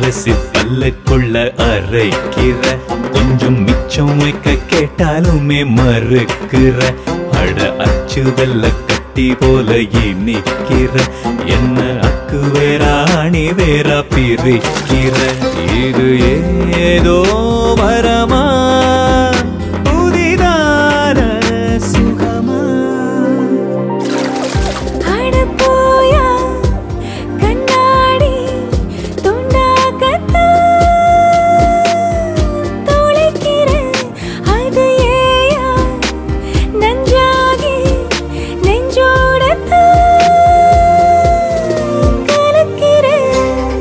பச்சரிசி பல்லுக்குள்ள அரைக்கிற கொஞ்சம் மிச்சம் வைக்க கேட்டாலுமே மறுக்கிற அட அச்சு வெல்ல கட்டி போல இனிக்கிற என்ன அக்கு வேறா அணி வேறா பிரிக்கிற இது ஏதோ வரமா புதிதான சுகமா அட போயா கண்ணாடி துண்டாக்கத்தான் துளைக்கிறேன். அது ஏயா நஞ்சாகி நெஞ்சோடத்தான் கலக்கிறேன்.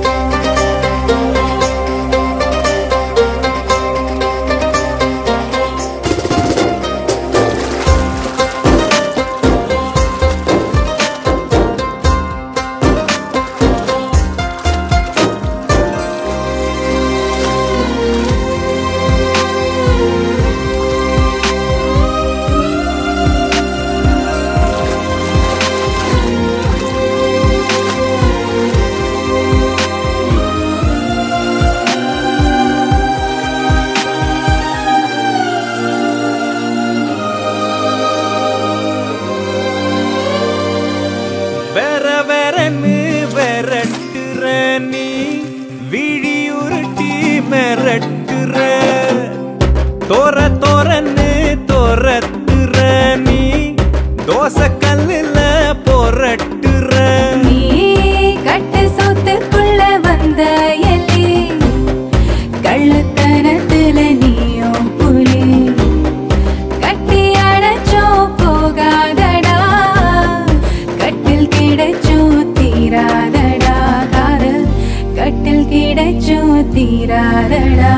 வேற வேறன்னு விரட்டுற நீ விழியுருட்டி மிரட்டுற தோற தோறன்னு தோரத்துற நீ தோசை கல்லுல பொரட்டுற நீ கட்டு சொத்துக்குள்ள வந்த எலி கள்ளத்தனத்துல நீயும் புலி கட்டி அடைச்சோ போகாதடா கட்டில் கிடைச்சோ தீராதடா காதல் கட்டில் கிடைச்சோ தீராதடா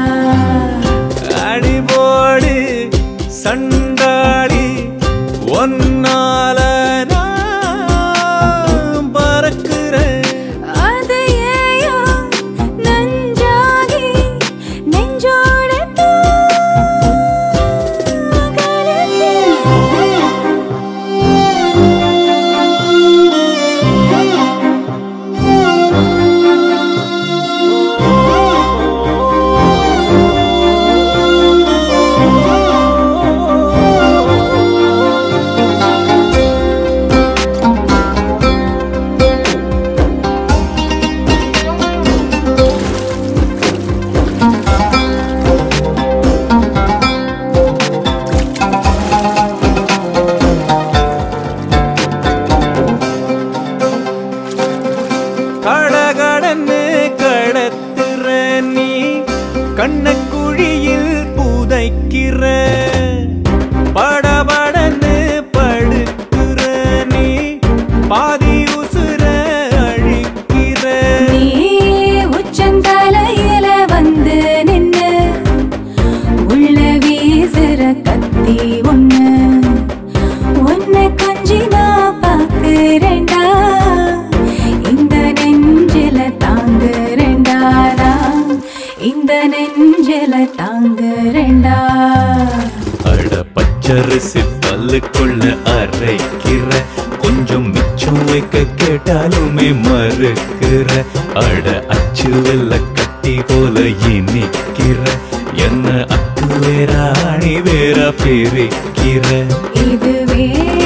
அடிபோடு சண்டாளி ஒன்னால நான் பறக்கிறேன் அது ஏயோ நஞ்சாகி நெஞ்சோட கடகடன்னு கடத்துற நீ கண்ணக்குழியில் புதைக்கிற படபடன்னு படுக்கிற நீ பாதி உசுர அழிக்கிற நீ உச்சந்தலையில வந்து நின்னு உள்ள வீசுற கத்தி ஒண்ணு உன்னை கொஞ்சி நான் பாக்குறேன்டா இந்த நெஞ்சில தாங்குறேன்டாடா இந்த நெஞ்சில தாங்குறேன்டா அட பச்சரிசி பல்லுக்குள்ள அரைக்கிற கொஞ்சம் மிச்சம் வைக்க கேட்டாலுமே மறுக்கிற அட அச்சு வெல்ல கட்டி போல இனிக்கிற என்ன அக்கு வேற அணி வேற பிரிக்கிற இதுவே